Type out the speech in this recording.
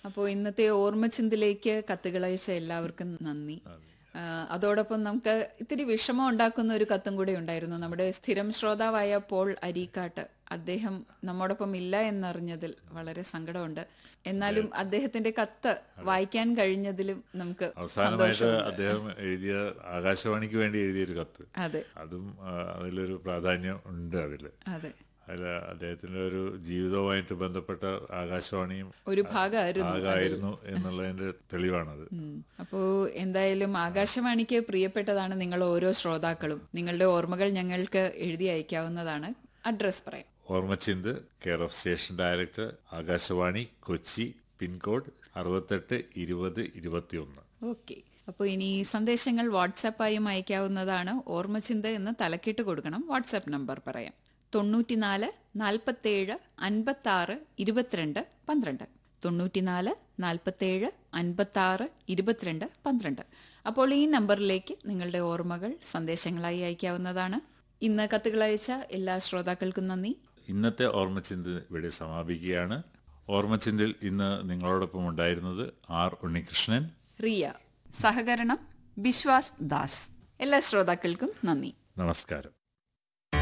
അപ്പോൾ ഇന്നത്തെ ഓർമ്മച്ചിന്തിലേക്ക് കത്തുകളയച്ച എല്ലാവർക്കും നന്ദി ആ, അതോടൊപ്പം നമുക്ക് ഇത്തിരി വിഷമം ഉണ്ടാക്കുന്ന ഒരു കത്തും കൂടെ ഉണ്ടായിരുന്നു നമ്മുടെ സ്ഥിരം ശ്രോതാവായ പോൾ അരീക്കാട്ട് അദ്ദേഹം നമ്മോടൊപ്പം ഇല്ല എന്നറിഞ്ഞതിൽ വളരെ സങ്കടമുണ്ട് എന്നാലും അദ്ദേഹത്തിന്റെ കത്ത് വായിക്കാൻ കഴിഞ്ഞതിലും നമുക്ക് അവസാനമായിട്ട് അദ്ദേഹം എഴുതിയ ആകാശവാണിക്ക് വേണ്ടി എഴുതിയൊരു കത്ത് അതെ അതും ആ, അതിലൊരു പ്രാധാന്യം ഉണ്ട് അതിൽ അതെ അതിൽ അദ്ദേഹത്തിന്റെ ഒരു ജീവിതവുമായിട്ട് ബന്ധപ്പെട്ട ആകാശവാണിയും ഒരു ഭാഗമായിരുന്നു ഭാഗമായിരുന്നു എന്നുള്ളതിന്റെ തെളിവാണത് ഉം. അപ്പോ എന്തായാലും ആകാശവാണിക്ക് പ്രിയപ്പെട്ടതാണ് നിങ്ങൾ ഓരോ ശ്രോതാക്കളും നിങ്ങളുടെ ഓർമ്മകൾ ഞങ്ങൾക്ക് എഴുതി അയക്കാവുന്നതാണ് അഡ്രസ് പറയാം Ormachinthu care of station director Akashvani Kochi pin code അറുപത്തെട്ട് ഇരുപത് ഇരുപത്തിയൊന്ന് ഓക്കെ അപ്പോൾ ഇനി സന്ദേശങ്ങൾ വാട്സാപ്പായും അയക്കാവുന്നതാണ് ഓർമ്മചിന്ത എന്ന് തലക്കിട്ട് കൊടുക്കണം വാട്സാപ്പ് നമ്പർ പറയാം തൊണ്ണൂറ്റിനാല് നാൽപ്പത്തേഴ് അൻപത്താറ് ഇരുപത്തിരണ്ട് പന്ത്രണ്ട് തൊണ്ണൂറ്റിനാല് നാൽപ്പത്തേഴ് അൻപത്താറ് ഇരുപത്തിരണ്ട് പന്ത്രണ്ട് അപ്പോൾ ഈ നമ്പറിലേക്ക് നിങ്ങളുടെ ഓർമ്മകൾ സന്ദേശങ്ങളായി അയക്കാവുന്നതാണ് ഇന്ന് കത്തുകൾ അയച്ച എല്ലാ ശ്രോതാക്കൾക്കും നന്ദി ഇന്നത്തെ ഓർമ്മച്ചിന്ത് ഇവിടെ സമാപിക്കുകയാണ് ഓർമ്മച്ചിന്തിൽ ഇന്ന് നിങ്ങളോടൊപ്പം ഉണ്ടായിരുന്നത് ആർ ഉണ്ണികൃഷ്ണൻ റിയ സഹകരണം ബിശ്വാസ് ദാസ് എല്ലാ ശ്രോതാക്കൾക്കും നന്ദി നമസ്കാരം